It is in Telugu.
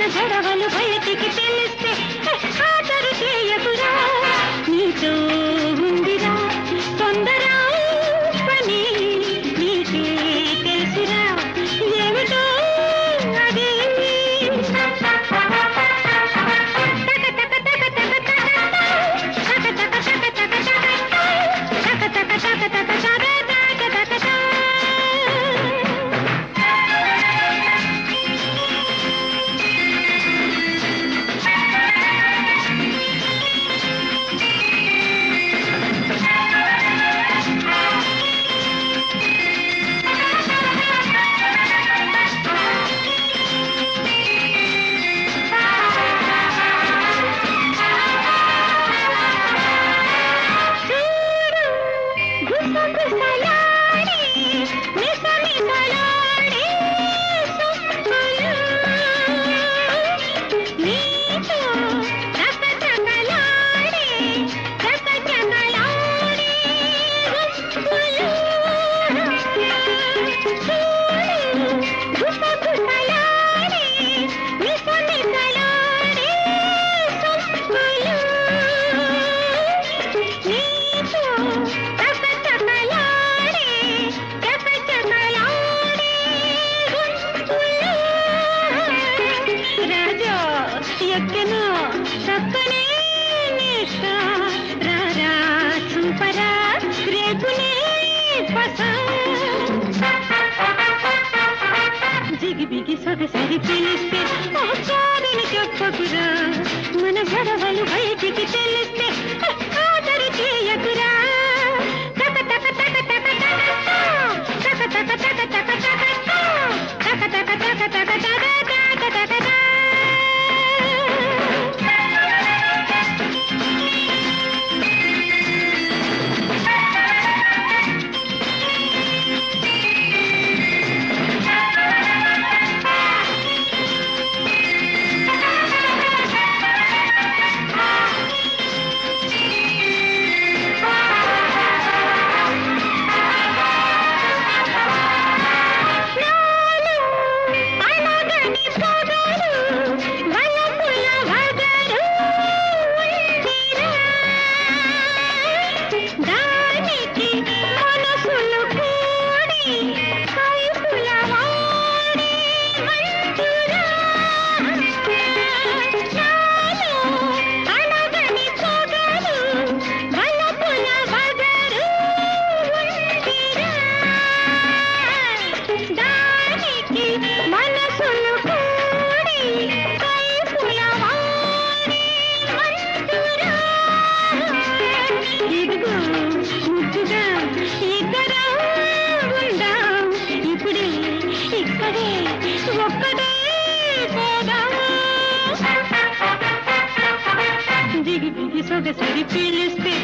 గొడవలు బయటికి తెలిస్తే ఖాతరు చేయకురా నీతో ఉందిరా తొందర పని నీకే తెలుసురా ఏమిటో అది గుసగుసలాడే, మిసమిసలాడే సొంపులు. నీతో రకరకలాడే, రకరకలాడే గుంపులు. చూడు, గుసగుసలాడే, మిసమిసలాడే సొంపులు. నీతో రకరకలాడే, రకరకలాడే గుంపులు. రాజా ఎక్కను చక్కనే నిష రారా చూపరా రేపునే పస జిగిబిగి సొగసరి పిలిస్తే కాదని చెప్పకురా మన గొడవలు బయటికి తెలిస్తే ఆదరి చేయకురా తక తక తక తక తక తక తక తక తక తక తక తక తక తక తక తక తక నాలో అలగని పొగరు, వలపుల వగరు ఉందిరా. దానికి మనసులు కూడి కైపుల వాడి మంచురా. నాలో అలగని పొగరు, వలపుల వగరు ఉందిరా. దానికి మనసులు కూడి కైపుల వాడి మంచురా. ఇదిగో ముద్దుగా ఇద్దరం ఉందాం ఇప్పుడే ఇక్కడే ఒక్కడే పోదాం దిగి దిగి సొగసరి పీలిస్తే